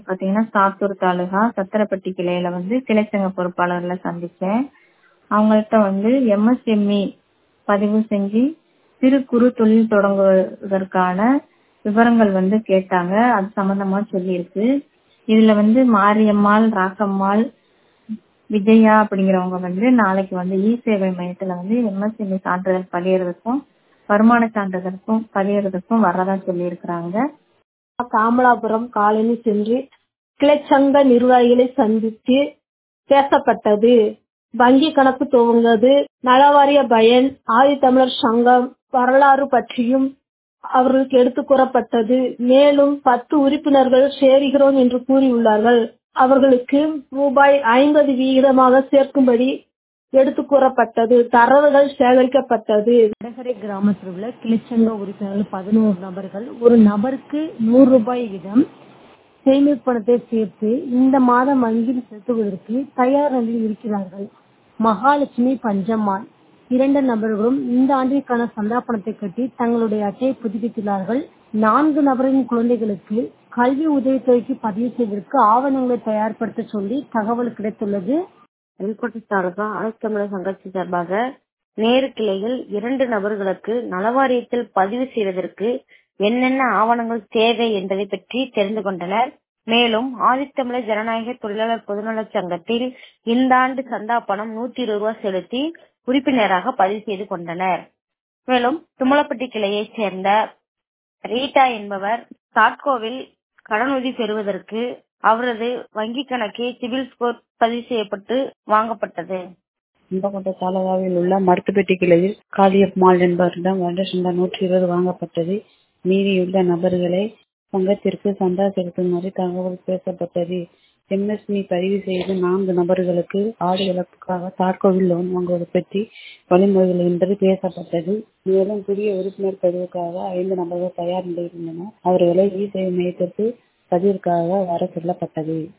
பாத்தீங்கன்னா சாத்தூர் தாலுகா சத்திரப்பட்டி கிளையில வந்து கிளைச்சங்க பொறுப்பாளர்களை சந்திச்சேன் அவங்கள்ட்ட வந்து எம்எஸ்எம்இ பதிவு செஞ்சு சிறு குறு தொழில் தொடங்குவதற்கான விவரங்கள் வந்து கேட்டாங்க அது சம்பந்தமா சொல்லியிருக்கு இதுல வந்து மாரியம்மாள் ராக்கம்மாள் விஜயா அப்படிங்கிறவங்க வந்து நாளைக்கு வந்து இ சேவை மையத்துல வந்து எம்எஸ்எம்இ சான்றிதழ் பதியறதுக்கும் வருமான சான்றிதழுக்கும் பதியறதுக்கும் வர்றதா சொல்லியிருக்கிறாங்க காமலாபுரம் காலனி சென்று கிளைச்சங்க நிர்வாகிகளை சந்தித்து பேசப்பட்டது வங்கி கணக்கு துவங்குவது நலவாரிய பயன் ஆதித்தமிழர் சங்கம் வரலாறு பற்றியும் அவர்களுக்கு எடுத்துக் கூறப்பட்டது மேலும் பத்து உறுப்பினர்கள் சேருகிறோம் என்று கூறியுள்ளார்கள் அவர்களுக்கு ரூபாய் ஐம்பது வீதமாக சேர்க்கும்படி எடுத்துக் கூறப்பட்டது தரவுகள் சேகரிக்கப்பட்டது வடகரை கிராமத்தில் உள்ள கிளிச்சங்க உறுப்பினர்கள் பதினோரு நபர்கள் ஒரு நபருக்கு நூறு ரூபாய் வீதம் சேமிப்பு பணத்தை சேர்த்து இந்த மாதம் வங்கியில் செலுத்துவதற்கு தயார் நிலையில் இருக்கிறார்கள் மகாலட்சுமி பஞ்சம்மாள் இரண்டு நபர்களும் இந்த ஆண்டிற்கான சந்தா பணத்தை கட்டி தங்களுடைய அட்டையை புதுப்பித்துள்ளார்கள் நான்கு நபரின் குழந்தைகளுக்கு கல்வி உதவித்தொகைக்கு பதிவு செய்வதற்கு ஆவணங்களை தயார்படுத்த சொல்லி தகவல் கிடைத்துள்ளது தென்கோட்டை தாலுகா ஆழ்த்தமிழர் சங்கத்தி சார்பாக நேரு கிளையில் இரண்டு நபர்களுக்கு நலவாரியத்தில் பதிவு செய்வதற்கு என்னென்ன ஆவணங்கள் தேவை என்பதை பற்றி தெரிந்து கொண்டனர் மேலும் ஆதித்தமிழர் ஜனநாயக தொழிலாளர் பொதுநலச் சங்கத்தில் இந்த ஆண்டு சந்தா பணம் நூத்தி இருபது ரூபாய் செலுத்தி உறுப்பினராக பதிவு செய்து கொண்டனர் மேலும் தும்மலப்பட்டி கிளையைச் சேர்ந்த ரீட்டா என்பவர் சாட்கோவில் கடனுதவி பெறுவதற்கு அவரது வங்கி கணக்கே சிவில் ஸ்கோர் பதிவு செய்யப்பட்டு வாங்கப்பட்டது கும்பகோட்டை தாலுகாவில் உள்ள மருத்துப்பட்டி கிளையில் காளியம்மாள் என்பவரிடம் வருட சந்தா நூற்றி இருபது வாங்கப்பட்டது மீதியுள்ள நபர்களை சங்கத்திற்கு சந்தா செலுத்துமாறு தகவல் பேசப்பட்டது எம்எஸ்மி பதிவு செய்து நான்கு நபர்களுக்கு ஆடு இழப்புக்காக தார்கோவில் லோன் வாங்குவது பற்றி வழிமுறைகள் என்பது பேசப்பட்டது மேலும் புதிய உறுப்பினர் பதிவுக்காக ஐந்து நபர்கள் தயார் நிலையில் உள்ளனர் அவர்களை இ சேவை மையத்திற்கு பதிவிற்காக வர சொல்லப்பட்டது